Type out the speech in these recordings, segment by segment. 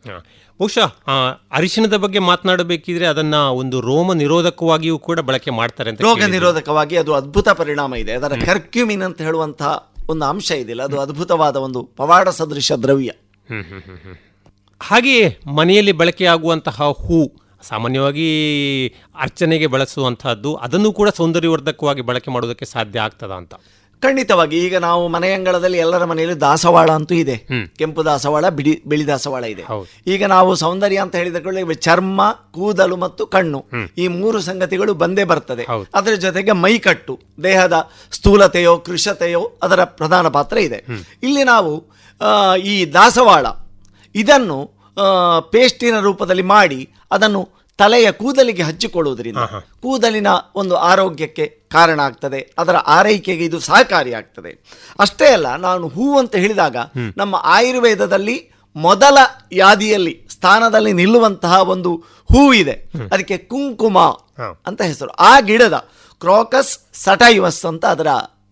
ಹ. ಬಹುಶಃ ಆ, ಅರಿಶಿಣದ ಬಗ್ಗೆ ಮಾತನಾಡಬೇಕಿದ್ರೆ ಅದನ್ನ ಒಂದು ರೋಮ ನಿರೋಧಕವಾಗಿಯೂ ಕೂಡ ಬಳಕೆ ಮಾಡ್ತಾರೆ ಅಂತ ರೋಗ ಕೇಳಿದ್ದೀನಿ. ನಿರೋಧಕವಾಗಿ ಅದು ಅದ್ಭುತ ಪರಿಣಾಮ ಇದೆ ಅದರ ಕರ್ಕ್ಯೂಮಿನ್ ಅಂತ ಹೇಳುವಂತಹ ಒಂದು ಅಂಶ ಇದೆಯಲ್ಲ ಅದು ಅದ್ಭುತವಾದ ಒಂದು ಪವಾಡ ಸದೃಶ ದ್ರವ್ಯ ಹ್ಮ್, ಹ್ಮ್, ಹ್ಮ್, ಹ್ಮ್. ಹಾಗೆಯೇ ಮನೆಯಲ್ಲಿ ಬಳಕೆಯಾಗುವಂತಹ ಹೂ ಸಾಮಾನ್ಯವಾಗಿ ಅರ್ಚನೆಗೆ ಬಳಸುವಂತಹದ್ದು ಅದನ್ನು ಕೂಡ ಸೌಂದರ್ಯವರ್ಧಕವಾಗಿ ಬಳಕೆ ಮಾಡೋದಕ್ಕೆ ಸಾಧ್ಯ ಆಗ್ತದ ಅಂತ ಖಂಡಿತವಾಗಿ ಈಗ ನಾವು ಮನೆ ಅಂಗಳದಲ್ಲಿ ಎಲ್ಲರ ಮನೆಯಲ್ಲಿ ದಾಸವಾಳ ಅಂತೂ ಇದೆ ಕೆಂಪು ದಾಸವಾಳ ಬಿಡಿ ಬಿಳಿ ದಾಸವಾಳ ಇದೆ ಹೌದು. ಈಗ ನಾವು ಸೌಂದರ್ಯ ಅಂತ ಹೇಳಿದ ಕೂಡಲೇ ಚರ್ಮ ಕೂದಲು ಮತ್ತು ಕಣ್ಣು ಈ ಮೂರು ಸಂಗತಿಗಳು ಬಂದೇ ಬರ್ತದೆ ಹೌದು. ಅದರ ಜೊತೆಗೆ ಮೈಕಟ್ಟು ದೇಹದ ಸ್ಥೂಲತೆಯೋ ಕೃಶತೆಯೋ ಅದರ ಪ್ರಧಾನ ಪಾತ್ರ ಇದೆ ಇಲ್ಲಿ ನಾವು ಆ, ಈ ದಾಸವಾಳ ಇದನ್ನು ಆ, ಪೇಸ್ಟಿನ ರೂಪದಲ್ಲಿ ಮಾಡಿ ಅದನ್ನು ತಲೆಯ ಕೂದಲಿಗೆ ಹಚ್ಚಿಕೊಳ್ಳುವುದರಿಂದ ಕೂದಲಿನ ಒಂದು ಆರೋಗ್ಯಕ್ಕೆ ಕಾರಣ ಆಗ್ತದೆ ಅದರ ಆರೈಕೆಗೆ ಇದು ಸಹಕಾರಿಯಾಗ್ತದೆ ಅಷ್ಟೇ ಅಲ್ಲ ನಾನು ಹೂ ಅಂತ ಹೇಳಿದಾಗ ನಮ್ಮ ಆಯುರ್ವೇದದಲ್ಲಿ ಮೊದಲ ಯಾದಿಯಲ್ಲಿ ಸ್ಥಾನದಲ್ಲಿ ನಿಲ್ಲುವಂತಹ ಒಂದು ಹೂ ಇದೆ ಅದಕ್ಕೆ ಕುಂಕುಮ ಹ. ಅಂತ ಹೆಸರು ಆ ಗಿಡದ ಕ್ರೋಕಸ್ ಸಟೈವಸ್ ಅಂತ ಅದರ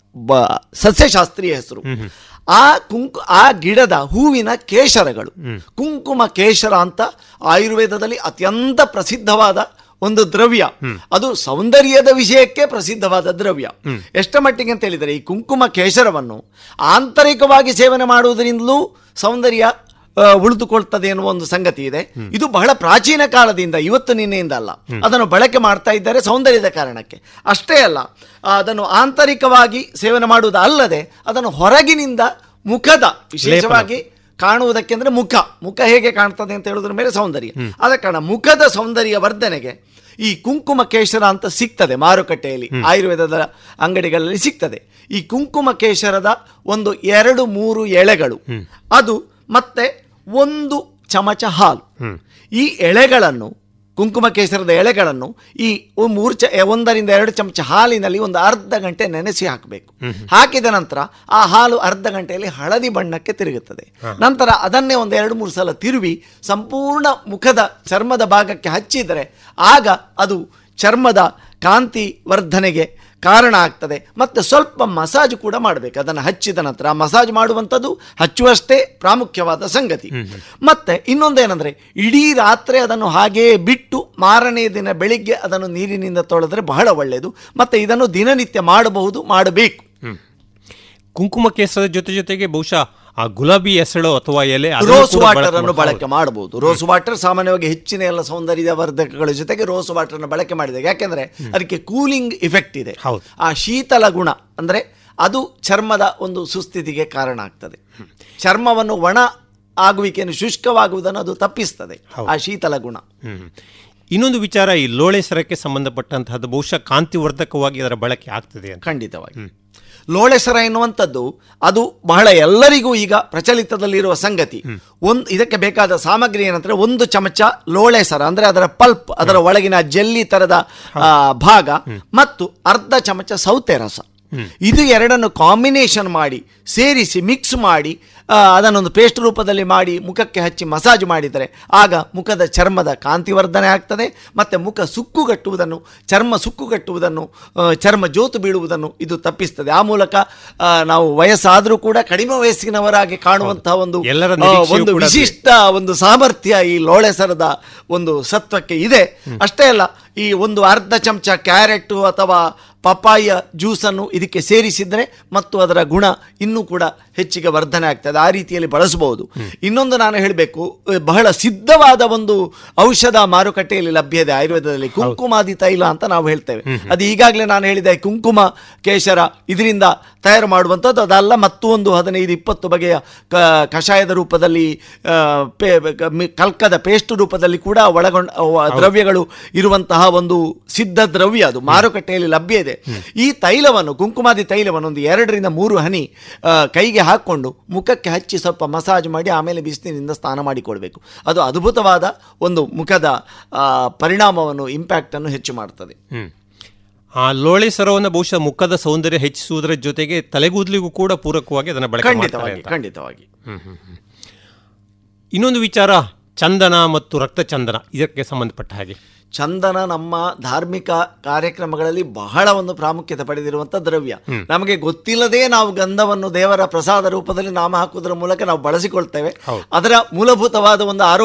ಬ ಸಸ್ಯಶಾಸ್ತ್ರೀಯ ಹೆಸರು ಆ ಕುಂಕು ಆ ಗಿಡದ ಹೂವಿನ ಕೇಶರಗಳು ಕುಂಕುಮ ಕೇಶರ ಅಂತ ಆಯುರ್ವೇದದಲ್ಲಿ ಅತ್ಯಂತ ಪ್ರಸಿದ್ಧವಾದ ಒಂದು ದ್ರವ್ಯ ಅದು ಸೌಂದರ್ಯದ ವಿಷಯಕ್ಕೆ ಪ್ರಸಿದ್ಧವಾದ ದ್ರವ್ಯ ಎಷ್ಟ ಮಟ್ಟಿಗೆ ಅಂತ ಹೇಳಿದರೆ ಈ ಕುಂಕುಮ ಕೇಶರವನ್ನು ಆಂತರಿಕವಾಗಿ ಸೇವನೆ ಮಾಡುವುದರಿಂದಲೂ ಸೌಂದರ್ಯ ಆ, ಉಳಿದುಕೊಳ್ತದೆ ಎನ್ನುವ ಒಂದು ಸಂಗತಿ ಇದೆ ಇದು ಬಹಳ ಪ್ರಾಚೀನ ಕಾಲದಿಂದ ಇವತ್ತು ನಿನ್ನೆಯಿಂದ ಅಲ್ಲ ಅದನ್ನು ಬಳಕೆ ಮಾಡ್ತಾ ಇದ್ದಾರೆ ಸೌಂದರ್ಯದ ಕಾರಣಕ್ಕೆ ಅಷ್ಟೇ ಅಲ್ಲ ಆ, ಅದನ್ನು ಆಂತರಿಕವಾಗಿ ಸೇವನೆ ಮಾಡುವುದು ಅಲ್ಲದೆ ಅದನ್ನು ಹೊರಗಿನಿಂದ ಮುಖದ ವಿಶೇಷವಾಗಿ ಕಾಣುವುದಕ್ಕೆ ಅಂದ್ರೆ ಮುಖ ಮುಖ ಹೇಗೆ ಕಾಣ್ತದೆ ಅಂತ ಹೇಳುವುದ್ರ ಮೇಲೆ ಸೌಂದರ್ಯ ಆದ ಕಾರಣ ಮುಖದ ಸೌಂದರ್ಯ ವರ್ಧನೆಗೆ ಈ ಕುಂಕುಮ ಕೇಶರ ಅಂತ ಸಿಗ್ತದೆ ಮಾರುಕಟ್ಟೆಯಲ್ಲಿ ಆಯುರ್ವೇದದ ಅಂಗಡಿಗಳಲ್ಲಿ ಸಿಗ್ತದೆ ಈ ಕುಂಕುಮ ಕೇಶರದ ಒಂದು ಎರಡು ಮೂರು ಎಳೆಗಳು ಅದು ಮತ್ತೆ ಒಂದು ಚಮಚ ಹಾಲು ಈ ಎಳೆಗಳನ್ನು ಕುಂಕುಮ ಕೇಸರದ ಎಳೆಗಳನ್ನು ಈ ಒ- ಮೂರು ಚ ಒಂದರಿಂದ ಎರಡು ಚಮಚ ಹಾಲಿನಲ್ಲಿ ಒಂದು ಅರ್ಧ ಗಂಟೆ ನೆನೆಸಿ ಹಾಕಬೇಕು ಹಾಕಿದ ನಂತರ ಆ ಹಾಲು ಅರ್ಧ ಗಂಟೆಯಲ್ಲಿ ಹಳದಿ ಬಣ್ಣಕ್ಕೆ ತಿರುಗುತ್ತದೆ ನಂತರ ಅದನ್ನೇ ಒಂದು ಎರಡು ಮೂರು ಸಲ ತಿರುವಿ ಸಂಪೂರ್ಣ ಮುಖದ ಚರ್ಮದ ಭಾಗಕ್ಕೆ ಹಚ್ಚಿದರೆ ಆಗ ಅದು ಚರ್ಮದ ಕಾಂತಿ ವರ್ಧನೆಗೆ ಕಾರಣ ಆಗ್ತದೆ ಮತ್ತೆ ಸ್ವಲ್ಪ ಮಸಾಜ್ ಕೂಡ ಮಾಡಬೇಕು ಅದನ್ನು ಹಚ್ಚಿದ ನಂತರ ಮಸಾಜ್ ಮಾಡುವಂಥದ್ದು ಹಚ್ಚುವಷ್ಟೇ ಪ್ರಾಮುಖ್ಯವಾದ ಸಂಗತಿ ಮತ್ತೆ ಇನ್ನೊಂದೇನೆಂದ್ರೆ ಇಡೀ ರಾತ್ರಿ ಅದನ್ನು ಹಾಗೆಯೇ ಬಿಟ್ಟು ಮಾರನೇ ದಿನ ಬೆಳಿಗ್ಗೆ ಅದನ್ನು ನೀರಿನಿಂದ ತೊಳೆದ್ರೆ ಬಹಳ ಒಳ್ಳೆಯದು ಮತ್ತೆ ಇದನ್ನು ದಿನನಿತ್ಯ ಮಾಡಬಹುದು ಮಾಡಬೇಕು ಕುಂಕುಮ ಕೇಸರದ ಜೊತೆ ಜೊತೆಗೆ ಬಹುಶಃ ಆ ಗುಲಾಬಿ ಎಸಳು ಅಥವಾ ಎಲೆ ಅದನ್ನು ರೋಸ್ ಕೂಡ ವಾಟರ್ ಬಳಕೆ ಅನ್ನು ಮಾಡ್ಬೋದು. ಬಳಕೆ ಮಾಡಬಹುದು ರೋಸ್ ವಾಟರ್ ಸಾಮಾನ್ಯವಾಗಿ ಹೆಚ್ಚಿನ ಎಲ್ಲ ಸೌಂದರ್ಯ ವರ್ಧಕಗಳ ಜೊತೆಗೆ ರೋಸ್ ವಾಟರ್ ಅನ್ನು ಬಳಕೆ ಮಾಡಿದಾಗ ಯಾಕೆಂದ್ರೆ ಅದಕ್ಕೆ ಕೂಲಿಂಗ್ ಇಫೆಕ್ಟ್ ಇದೆ ಹೌದು. ಆ ಶೀತಲ ಗುಣ ಅಂದ್ರೆ ಅದು ಚರ್ಮದ ಒಂದು ಸುಸ್ಥಿತಿಗೆ ಕಾರಣ ಆಗ್ತದೆ ಚರ್ಮವನ್ನು ಒಣ ಆಗುವಿಕೆಯನ್ನು ಶುಷ್ಕವಾಗುವುದನ್ನು ಅದು ತಪ್ಪಿಸ್ತದೆ ಆ ಶೀತಲ ಗುಣ ಹ್ಮ್. ಇನ್ನೊಂದು ವಿಚಾರ ಈ ಲೋಳೆ ಸರಕ್ಕೆ ಸಂಬಂಧಪಟ್ಟಂತಹದ್ದು ಬಹುಶಃ ಕಾಂತಿವರ್ಧಕವಾಗಿ ಅದರ ಬಳಕೆ ಆಗ್ತದೆ ಅಂತ ಖಂಡಿತವಾಗಿ ಲೋಳೆಸರ ಎನ್ನುವಂಥದ್ದು ಅದು ಬಹಳ ಎಲ್ಲರಿಗೂ ಈಗ ಪ್ರಚಲಿತದಲ್ಲಿರುವ ಸಂಗತಿ ಒಂದು ಇದಕ್ಕೆ ಬೇಕಾದ ಸಾಮಗ್ರಿ ಏನಂದ್ರೆ ಒಂದು ಚಮಚ ಲೋಳೆಸರ ಅಂದ್ರೆ ಅದರ ಪಲ್ಪ್ ಅದರ ಒಳಗಿನ ಜೆಲ್ಲಿ ತರದ ಆ, ಭಾಗ ಮತ್ತು ಅರ್ಧ ಚಮಚ ಸೌತೆ ರಸ ಇದು ಎರಡನ್ನು ಕಾಂಬಿನೇಷನ್ ಮಾಡಿ ಸೇರಿಸಿ ಮಿಕ್ಸ್ ಮಾಡಿ ಆ, ಅದನ್ನೊಂದು ಪೇಸ್ಟ್ ರೂಪದಲ್ಲಿ ಮಾಡಿ ಮುಖಕ್ಕೆ ಹಚ್ಚಿ ಮಸಾಜ್ ಮಾಡಿದರೆ ಆಗ ಮುಖದ ಚರ್ಮದ ಕಾಂತಿವರ್ಧನೆ ಆಗ್ತದೆ ಮತ್ತು ಮುಖ ಸುಕ್ಕುಗಟ್ಟುವುದನ್ನು ಚರ್ಮ ಸುಕ್ಕುಗಟ್ಟುವುದನ್ನು ಆ, ಚರ್ಮ ಜೋತು ಬೀಳುವುದನ್ನು ಇದು ತಪ್ಪಿಸ್ತದೆ ಆ ಮೂಲಕ ಆ, ನಾವು ವಯಸ್ಸಾದರೂ ಕೂಡ ಕಡಿಮೆ ವಯಸ್ಸಿನವರಾಗಿ ಕಾಣುವಂತಹ ಒಂದು ಎಲ್ಲರ ಆ, ನಿರೀಕ್ಷೆಯೂ ಒಂದು ಕೂಡ ಅದೇ. ವಿಶಿಷ್ಟ ಒಂದು ಸಾಮರ್ಥ್ಯ ಈ ಲೋಳೆಸರದ ಒಂದು ಸತ್ವಕ್ಕೆ ಇದೆ ಅಷ್ಟೇ ಅಲ್ಲ ಈ ಒಂದು ಅರ್ಧ ಚಮಚ ಕ್ಯಾರೆಟ್ ಅಥವಾ ಪಪಾಯ ಜ್ಯೂಸನ್ನು ಇದಕ್ಕೆ ಸೇರಿಸಿದರೆ ಮತ್ತು ಅದರ ಗುಣ ಇನ್ನೂ ಕೂಡ ಹೆಚ್ಚಿಗೆ ವರ್ಧನೆ ಆಗ್ತದೆ ಆ ರೀತಿಯಲ್ಲಿ ಬಳಸಬಹುದು ಇನ್ನೊಂದು ನಾನು ಹೇಳಬೇಕು ಬಹಳ ಸಿದ್ಧವಾದ ಒಂದು ಔಷಧ ಮಾರುಕಟ್ಟೆಯಲ್ಲಿ ಲಭ್ಯ ಇದೆ ಆಯುರ್ವೇದದಲ್ಲಿ ಕುಂಕುಮಾದಿ ತೈಲ ಅಂತ ನಾವು ಹೇಳ್ತೇವೆ ಅದು ಈಗಾಗಲೇ ನಾನು ಹೇಳಿದೆ ಕುಂಕುಮ ಕೇಶರ ಇದರಿಂದ ತಯಾರು ಮಾಡುವಂಥದ್ದು ಅದಲ್ಲ ಮತ್ತೊಂದು ಹದಿನೈದು ಇಪ್ಪತ್ತು ಬಗೆಯ ಕ- ಕಷಾಯದ ರೂಪದಲ್ಲಿ ಆ, ಪೇ- ಕ- ಮಿ- ಕಲ್ಕದ ಪೇಸ್ಟ್ ರೂಪದಲ್ಲಿ ಕೂಡ ಒಳಗೊಂಡ ಅವ- ದ್ರವ್ಯಗಳು ಇರುವಂತಹ ಒಂದು ಸಿದ್ಧ ದ್ರವ್ಯ ಅದು ಮಾರುಕಟ್ಟೆಯಲ್ಲಿ ಲಭ್ಯ ಇದೆ ಈ ತೈಲವನ್ನು ಕುಂಕುಮಾದಿ ತೈಲವನ್ನು ಒಂದು ಎರಡರಿಂದ ಮೂರು ಹನಿ ಆ, ಕೈಗೆ ಹಾಕ್ಕೊಂಡು ಮುಖಕ್ಕೆ ಹಚ್ಚಿ ಸ್ವಲ್ಪ ಮಸಾಜ್ ಮಾಡಿ ಆಮೇಲೆ ಬಿಸಿಲಿನಿಂದ ಸ್ನಾನ ಮಾಡಿಕೊಳ್ಬೇಕು ಅದು ಅದ್ಭುತವಾದ ಒಂದು ಮುಖದ ಆ, ಪರಿಣಾಮವನ್ನು ಇಂಪ್ಯಾಕ್ಟನ್ನು ಹೆಚ್ಚು ಮಾಡ್ತದೆ ಹ್ಮ್. ಆ ಲೋಳೆ ಸರವನ್ನು ಬಹುಶಃ ಮುಖದ ಸೌಂದರ್ಯ ಹೆಚ್ಚಿಸುವುದರ ಜೊತೆಗೆ ತಲೆಗೂದಲಿಗೂ ಕೂಡ ಪೂರಕವಾಗಿ ಅದನ್ನು ಬಳಕೆ ಮಾಡ್ತಾರೆ ಖಂಡಿತವಾಗಿ ಅಂತ. ಖಂಡಿತವಾಗಿ ಇನ್ನೊಂದು ವಿಚಾರ ಚಂದನ ಮತ್ತು ರಕ್ತ ಚಂದನ ಇದಕ್ಕೆ ಸಂಬಂಧಪಟ್ಟ ಹಾಗೆ ಚಂದನ ನಮ್ಮ ಧಾರ್ಮಿಕ ಕಾರ್ಯಕ್ರಮಗಳಲ್ಲಿ ಬಹಳ ಒಂದು ಪ್ರಾಮುಖ್ಯತೆ ಪಡೆದಿರುವಂತ ದ್ರವ್ಯ ನಮಗೆ ಗೊತ್ತಿಲ್ಲದೆ ನಾವು ಗಂಧವನ್ನು ದೇವರ ಪ್ರಸಾದ ರೂಪದಲ್ಲಿ ನಾಮ ಹಾಕುವುದರ ಮೂಲಕ ನಾವು ಬಳಸಿಕೊಳ್ತೇವೆ ಅದರ ಮೂಲಭೂತವಾದ ಒಂದು ಆರೋಗ್ಯ